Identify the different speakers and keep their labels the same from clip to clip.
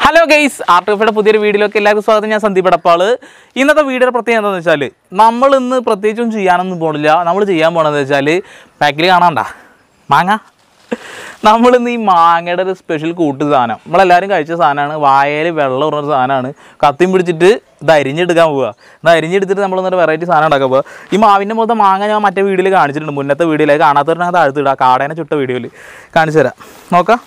Speaker 1: Hello guys ആർട്ടിഫയുടെ പുതിയൊരു വീഡിയോയിലേക്ക് എല്ലാവർക്കും സ്വാഗതം ഞാൻ സന്ദീപ് എടപ്പാള് ഇന്നത്തെ വീഡിയോയുടെ പ്രത്യേകത എന്താണെന്ന് വെച്ചാൽ നമ്മൾ ഇന്ന് പ്രത്യേകിച്ചും ചെയ്യാനൊന്നും പോണില്ല നമ്മൾ ചെയ്യാൻ പോകണമെന്ന് വെച്ചാൽ പാക്കിൽ കാണാണ്ട മാങ്ങ നമ്മളിന്ന് ഈ മാങ്ങയുടെ ഒരു സ്പെഷ്യൽ കൂട്ട് സാധനം നമ്മളെല്ലാവരും കഴിച്ച സാധനമാണ് വായയിൽ വെള്ളം ഉറഞ്ഞ സാധനമാണ് കത്തിയും പിടിച്ചിട്ട് ഇത് അരിഞ്ഞെടുക്കാൻ പോവുക ഇത് അരിഞ്ഞെടുത്തിട്ട് നമ്മൾ ഇന്നൊരു വെറൈറ്റി സാധനം ഉണ്ടാക്കാൻ പോവുക ഈ മാവിൻ്റെ പോലത്തെ മാങ്ങ ഞാൻ മറ്റേ വീഡിയോയിൽ കാണിച്ചിട്ടുണ്ട് മുന്നത്തെ വീഡിയോയിൽ കാണാത്തവരുടെ താഴ്ത്തിടുക കാടേനെ ചുട്ട വീഡിയോയിൽ കാണിച്ചു തരാം നോക്കാം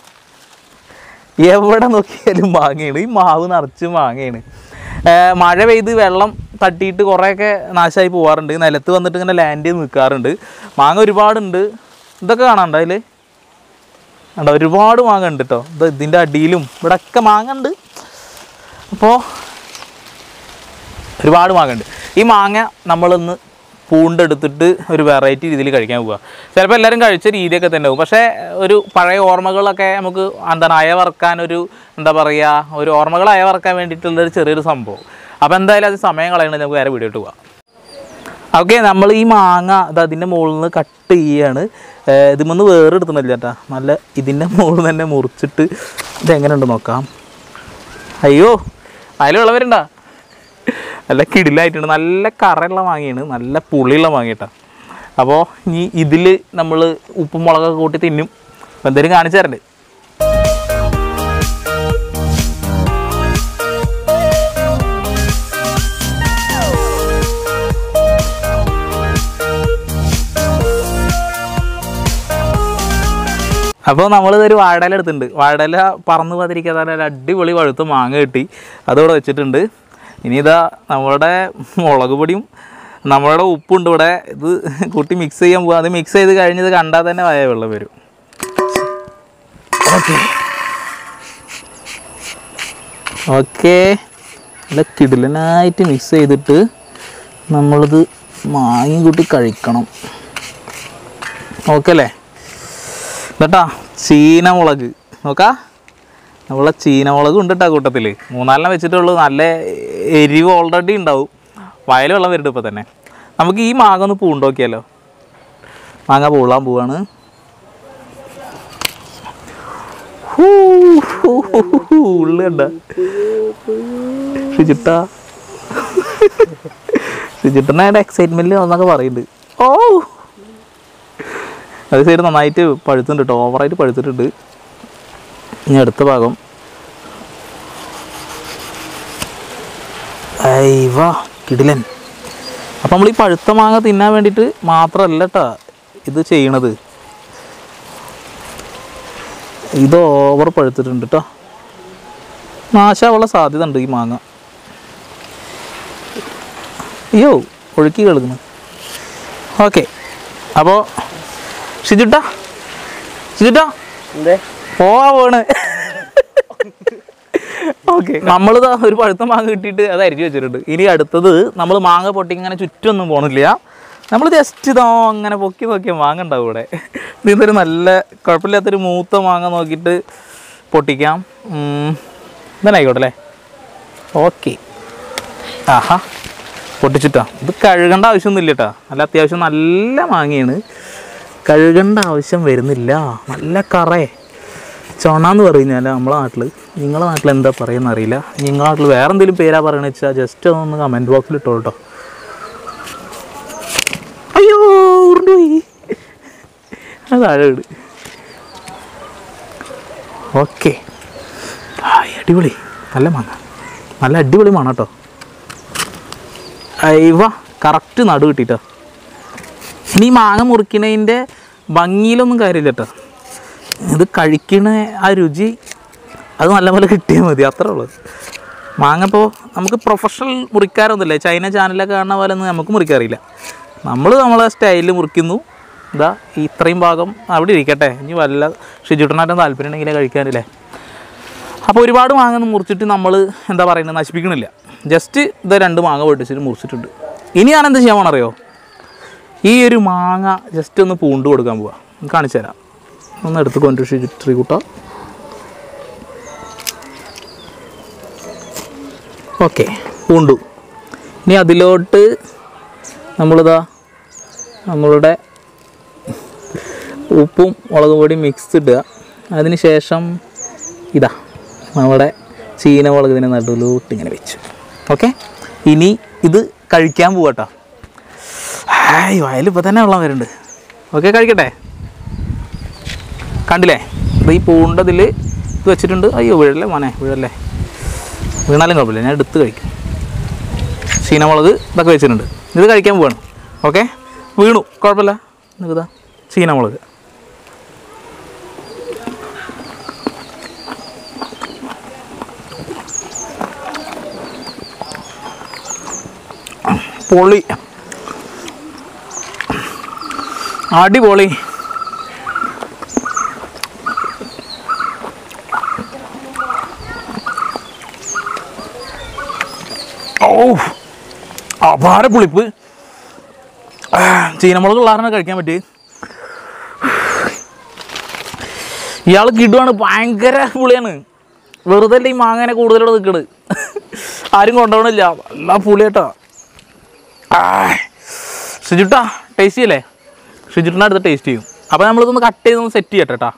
Speaker 1: എവിടെ നോക്കിയാലും മാങ്ങയാണ് ഈ മാവ് നിറച്ച് മാങ്ങയാണ് ഏർ മഴ പെയ്ത് വെള്ളം തട്ടിയിട്ട് കുറേയൊക്കെ നാശമായി പോകാറുണ്ട് നിലത്ത് വന്നിട്ട് ഇങ്ങനെ ലാൻഡ് ചെയ്ത് നിൽക്കാറുണ്ട് മാങ്ങ ഒരുപാടുണ്ട് ഇതൊക്കെ കാണാണ്ട അതിൽ കണ്ടോ ഒരുപാട് മാങ്ങ ഉണ്ട് കേട്ടോ ഇത് ഇതിൻ്റെ അടിയിലും ഇവിടെയൊക്കെ മാങ്ങ ഉണ്ട് അപ്പോൾ ഒരുപാട് മാങ്ങ ഉണ്ട് ഈ മാങ്ങ നമ്മളിന്ന് പൂണ്ടെടുത്തിട്ട് ഒരു വെറൈറ്റി രീതിയിൽ കഴിക്കാൻ പോവുക ചിലപ്പോൾ എല്ലാവരും കഴിച്ച രീതിയൊക്കെ തന്നെ ആവും പക്ഷേ ഒരു പഴയ ഓർമ്മകളൊക്കെ നമുക്ക് എന്താണ് അയവറക്കാൻ ഒരു എന്താ പറയുക ഒരു ഓർമ്മകൾ അയവറക്കാൻ വേണ്ടിയിട്ടുള്ളൊരു ചെറിയൊരു സംഭവം അപ്പോൾ എന്തായാലും അത് സമയം കളയണമെങ്കിൽ നമുക്ക് വേറെ വീഡിയോ ഇട്ട് പോവാം ഓക്കെ നമ്മൾ ഈ മാങ്ങ അത് അതിൻ്റെ മുകളിൽ നിന്ന് കട്ട് ചെയ്യാണ് ഇതിമൊന്ന് വേറെ എടുത്തുന്നില്ല ചേട്ടാ നല്ല ഇതിൻ്റെ മുകളിൽ തന്നെ മുറിച്ചിട്ട് ഇതെങ്ങനെയുണ്ട് നോക്കാം അയ്യോ അതിലുള്ളവരുണ്ടാ നല്ല കിടിലായിട്ടുണ്ട് നല്ല കറയുള്ള മാങ്ങയാണ് നല്ല പുളിയുള്ള മാങ്ങ അപ്പോൾ ഇനി ഇതിൽ നമ്മൾ ഉപ്പും മുളകൊക്കെ കൂട്ടി തിന്നും അപ്പോൾ എന്തെങ്കിലും കാണിച്ചു തരണ്ടേ അപ്പോൾ നമ്മളിതൊരു വാഴയില എടുത്തിട്ടുണ്ട് വാഴയില പറന്ന് പതിരിക്കാതെ നല്ല അടിപൊളി പഴുത്ത മാങ്ങ കിട്ടി അതവിടെ വെച്ചിട്ടുണ്ട് ഇനി ഇതാ നമ്മളുടെ മുളക് പൊടിയും നമ്മളുടെ ഉപ്പുണ്ട് ഇവിടെ ഇത് കൂട്ടി മിക്സ് ചെയ്യാൻ പോവാം അത് മിക്സ് ചെയ്ത് കഴിഞ്ഞത് കണ്ടാൽ തന്നെ വായ വെള്ളം വരും ഓക്കെ ഓക്കെ നല്ല കിടിലനായിട്ട് മിക്സ് ചെയ്തിട്ട് നമ്മളിത് മാങ്ങി കൂട്ടി കഴിക്കണം ഓക്കെ അല്ലേ എന്നിട്ടാ ചീനമുളക് നോക്കാ നമ്മളെ ചീനമുളക് ഉണ്ട് കേട്ടോ കൂട്ടത്തിൽ മൂന്നാലെണ്ണം വെച്ചിട്ടുള്ളൂ നല്ല എരിവ് ഓൾറെഡി ഉണ്ടാവും വയൽ വെള്ളം വരുന്നുണ്ട് ഇപ്പോൾ തന്നെ നമുക്ക് ഈ മാങ്ങ ഒന്ന് പൂണ്ടോക്കിയാലോ മാങ്ങ പൂളാൻ പോവാണ് ഹൂ, ഹൂ, ഹൂ, ഹൂ, ഉള്ളി കണ്ട ഷിജിട്ട ഷിജിട്ടനെ എക്സൈറ്റ്മെൻറ്റിൽ ഒന്നൊക്കെ പറയുന്നുണ്ട് ഓ അത് സൈഡ് നന്നായിട്ട് പഴുത്തുണ്ട് കേട്ടോ ഓവറായിട്ട് പഴുത്തിട്ടുണ്ട് ഇനി അടുത്ത ഭാഗം അയ്വാ കിടിലൻ അപ്പം നമ്മൾ ഈ പഴുത്ത മാങ്ങ തിന്നാൻ വേണ്ടിയിട്ട് മാത്രമല്ല കേട്ടോ ഇത് ചെയ്യണത് ഇത് ഓവർ പഴുത്തിട്ടുണ്ട് കേട്ടോ നാശാവുള്ള സാധ്യത ഉണ്ട് ഈ മാങ്ങ അയ്യോ ഒഴുക്കി കിടക്കുന്നു ഓക്കെ അപ്പോൾ ഷിജുട്ടാ ഷിജുട്ടാ
Speaker 2: എന്തേ
Speaker 1: പോവാ പോണ് ഓക്കെ നമ്മളിതാ ഒരു പഴുത്ത മാങ്ങ കിട്ടിയിട്ട് അത് അരിഞ്ഞു വെച്ചിട്ടുണ്ട് ഇനി അടുത്തത് നമ്മൾ മാങ്ങ പൊട്ടി ഇങ്ങനെ ചുറ്റൊന്നും പോണില്ല നമ്മൾ ജസ്റ്റ് ഇതോ അങ്ങനെ പൊക്കി നോക്കിയ മാങ്ങ ഉണ്ടാവും ഇവിടെ ഇതൊരു നല്ല കുഴപ്പമില്ലാത്തൊരു മൂത്ത മാങ്ങ നോക്കിയിട്ട് പൊട്ടിക്കാം ഉം, ഇതന്നെ ആയിക്കോട്ടെ അല്ലേ ഓക്കെ ആഹാ പൊട്ടിച്ചിട്ടാ ഇത് കഴുകേണ്ട ആവശ്യമൊന്നുമില്ല കേട്ടോ നല്ല അത്യാവശ്യം നല്ല മാങ്ങയാണ് കഴുകേണ്ട ആവശ്യം വരുന്നില്ല നല്ല കറേ ചൊണാന്ന് പറഞ്ഞാൽ നമ്മളെ നാട്ടിൽ നിങ്ങളെ നാട്ടിൽ എന്താ പറയുന്ന അറിയില്ല നിങ്ങളെ നാട്ടിൽ വേറെ എന്തെങ്കിലും പേരാ പറയണ വെച്ചാൽ ജസ്റ്റ് ഒന്ന് കമൻറ്റ് ബോക്സിൽ ഇട്ടോ കേട്ടോ അയ്യോ ഉരുണ്ടുപോയി അത് താഴെ ഇട് ഓക്കെ അടിപൊളി നല്ല മാങ്ങ നല്ല അടിപൊളി മാണ കേട്ടോ അയ്യവ കറക്റ്റ് നടു കിട്ടിട്ടോ ഇനി ഈ മാങ്ങ മുറിക്കണതിൻ്റെ ഭംഗിയിലൊന്നും കാര്യമില്ല കേട്ടോ ഇത് കഴിക്കണ ആ രുചി അത് നല്ലപോലെ കിട്ടിയാൽ മതി അത്രേ ഉള്ളൂ മാങ്ങ ഇപ്പോൾ നമുക്ക് പ്രൊഫഷണൽ മുറിക്കാരൊന്നുമില്ല ചൈന ചാനലൊക്കെ കാണുന്ന പോലെ ഒന്നും നമുക്ക് മുറിക്കാറില്ല നമ്മൾ നമ്മളെ സ്റ്റൈലിൽ മുറിക്കുന്നു ഇതാ ഈ ഇത്രയും ഭാഗം അവിടെ ഇരിക്കട്ടെ ഇനി വല്ല ഷിജുട്ടനായിട്ടും താല്പര്യം ഉണ്ടെങ്കിലേ കഴിക്കാനില്ലേ അപ്പോൾ ഒരുപാട് മാങ്ങ ഒന്നും മുറിച്ചിട്ട് നമ്മൾ എന്താ പറയുന്നത് നശിപ്പിക്കണില്ല ജസ്റ്റ് ഇത് രണ്ട് മാങ്ങ പൊട്ടിച്ചിട്ട് മുറിച്ചിട്ടുണ്ട് ഇനി ഞാൻ എന്താ ചെയ്യാൻ പോകണറിയോ ഈ ഒരു മാങ്ങ ജസ്റ്റ് ഒന്ന് പൂണ്ട് കൊടുക്കാൻ പോവാ കാണിച്ചു തരാം ഒന്ന് എടുത്ത് കൊണ്ടുപോയി ശ്രീകുട്ട ഓക്കെ പൂണ്ടു ഇനി അതിലോട്ട് നമ്മളിതാ നമ്മളുടെ ഉപ്പും മുളക് പൊടിയും മിക്സ് ഇടുക അതിന് ശേഷം ഇതാ നമ്മുടെ ചീനമുളക് ഇതിനെ നടുവിലോട്ട് ഇങ്ങനെ വെച്ചു ഓക്കെ ഇനി ഇത് കഴിക്കാൻ പോവാട്ടോ ഹായ് വയലിൽ ഇപ്പോൾ തന്നെ വെള്ളം വരുന്നുണ്ട് ഓക്കെ കഴിക്കട്ടെ കണ്ടില്ലേ ഇത് ഈ പൂണ്ടതിൽ ഇത് വെച്ചിട്ടുണ്ട് അയ്യോ വീഴല്ലേ മോനെ വീഴല്ലേ വീണാലും കുഴപ്പമില്ല ഞാൻ എടുത്ത് കഴിക്കും ചീനമുളക് ഇതൊക്കെ വെച്ചിട്ടുണ്ട് ഇത് കഴിക്കാൻ പോവാണ് ഓക്കെ വീണു കുഴപ്പമില്ല നിൽക്കുതാ ചീനമുളക് പൊളി അടിപൊളി ഓ അപാര പുളിപ്പ് ആ, ചീനമുളക് ഉള്ളാറിനെ കഴിക്കാൻ പറ്റി ഇയാൾ കിടുവാണ് ഭയങ്കര പുളിയാണ് വെറുതെ അല്ല ഈ മാങ്ങനെ കൂടുതലോട് നിൽക്കണ് ആരും കൊണ്ടുപോകണില്ല നല്ല പുളിയേട്ടാ ഷിജുട്ടാ ടേസ്റ്റ് ചെയ്യല്ലേ ഷിജുട്ടിനെ അടുത്ത് ടേസ്റ്റ് ചെയ്യും അപ്പോൾ നമ്മളിതൊന്ന് കട്ട് ചെയ്തൊന്ന് സെറ്റ് ചെയ്യട്ടെ കേട്ടാ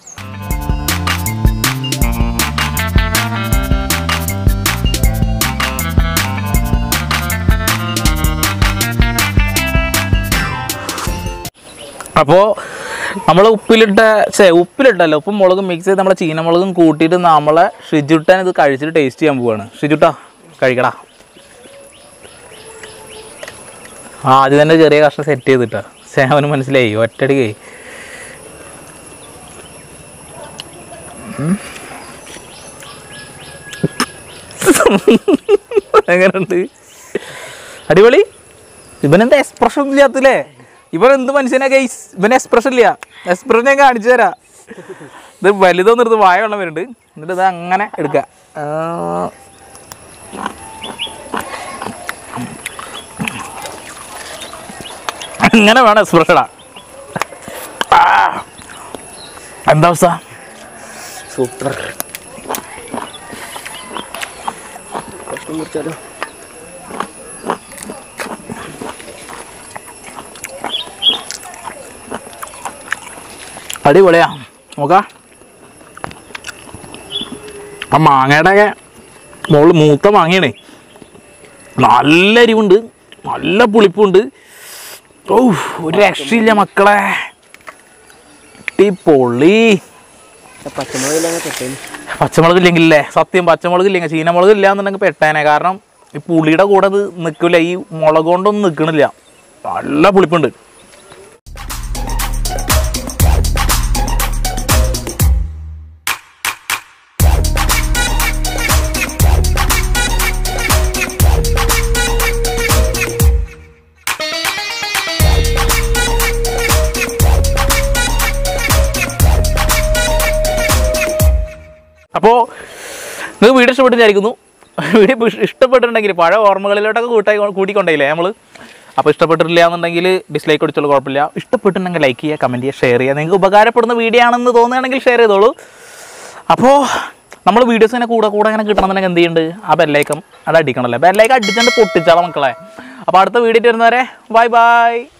Speaker 1: അപ്പോൾ നമ്മൾ ഉപ്പിലിട്ട ചേ ഉപ്പിലിട്ടല്ലോ ഉപ്പും മുളകും മിക്സ് ചെയ്ത് നമ്മളെ ചീനമുളകും കൂട്ടിയിട്ട് നമ്മളെ ഷിജുട്ടൻ ഇത് കഴിച്ചിട്ട് ടേസ്റ്റ് ചെയ്യാൻ പോവാണ് ഷിജുട്ടാ കഴിക്കടാ ആ ആദ്യം തന്നെ ചെറിയ കഷ്ണം സെറ്റ് ചെയ്തിട്ടാ സേവന് മനസ്സിലായി ഒറ്റടിക്ക് എങ്ങനെയുണ്ട് അടിപൊളി ഇവനെന്താ എക്സ്പ്രഷൻ ഇല്ലാത്തില്ലേ ഇവൻ എന്ത് മനുഷ്യനാ ഗൈസ് ഇവന് എക്സ്പ്രഷൻ ഇല്ല എക്സ്പ്രഷൻ ഞാൻ കാണിച്ചു തരാം ഇത് വലുതൊന്നും എടുത്ത് വായ വെള്ളം വരുന്നുണ്ട് എന്നിട്ട് ഇത് അങ്ങനെ എടുക്കുക ആ. അങ്ങനെ വേണം എക്സ്പ്രഷനാ എന്താ അവസ്ഥ
Speaker 2: സൂപ്പർ കഷ്ണം മുറിച്ചാലോ
Speaker 1: അടിപൊളിയാ നോക്കാം ആ മാങ്ങയുടെ ഒക്കെ മുകളിൽ മൂത്ത മാങ്ങയാണേ നല്ല എരിവുണ്ട് നല്ല പുളിപ്പുണ്ട് ഓ ഒരു രക്ഷയില്ല മക്കളെ പൊളി
Speaker 2: പച്ചമുളകില്ലാതെ പെട്ടേന്
Speaker 1: പച്ചമുളക് ഇല്ലെങ്കിലേ സത്യം പച്ചമുളക് ഇല്ലെങ്കിൽ ചീനമുളക് ഇല്ല എന്നുണ്ടെങ്കിൽ പെട്ടേനെ കാരണം ഈ പുളിയുടെ കൂടെ അത് നിൽക്കില്ല ഈ മുളക് കൊണ്ടൊന്നും നിൽക്കണില്ല നല്ല പുളിപ്പുണ്ട് അപ്പോൾ നിങ്ങൾക്ക് വീഡിയോ ഇഷ്ടപ്പെട്ട് വിചാരിക്കുന്നു വീഡിയോ ഇഷ്- ഇഷ്ടപ്പെട്ടിട്ടുണ്ടെങ്കിൽ പഴയ ഓർമ്മകളിലോട്ടൊക്കെ കൂട്ടായി കൂട്ടിക്കൊണ്ടേയില്ലേ നമ്മൾ അപ്പോൾ ഇഷ്ടപ്പെട്ടിട്ടില്ല എന്നുണ്ടെങ്കിൽ ഡിസ്ലൈക്ക് അടിച്ചോളൂ കുഴപ്പമില്ല ഇഷ്ടപ്പെട്ടിട്ടുണ്ടെങ്കിൽ ലൈക്ക് ചെയ്യുക കമൻറ്റ് ചെയ്യുക ഷെയർ ചെയ്യുക നിങ്ങൾക്ക് ഉപകാരപ്പെടുന്ന വീഡിയോ ആണെന്ന് തോന്നുകയാണെങ്കിൽ ഷെയർ ചെയ്തോളൂ അപ്പോൾ നമ്മൾ വീഡിയോസ് ഇങ്ങനെ കൂടെ കൂടെ ഇങ്ങനെ കിട്ടണമെന്നുണ്ടെങ്കിൽ എന്ത് ചെയ്യുന്നുണ്ട് ആ ബെല്ലൈക്കം അത് അടിക്കണമല്ലേ ബെല്ലൈക്കം അടിച്ചുകൊണ്ട് പൊട്ടിച്ചാളെ മക്കളെ അപ്പോൾ അടുത്ത വീഡിയോ വരുന്നവരെ ബൈ ബൈ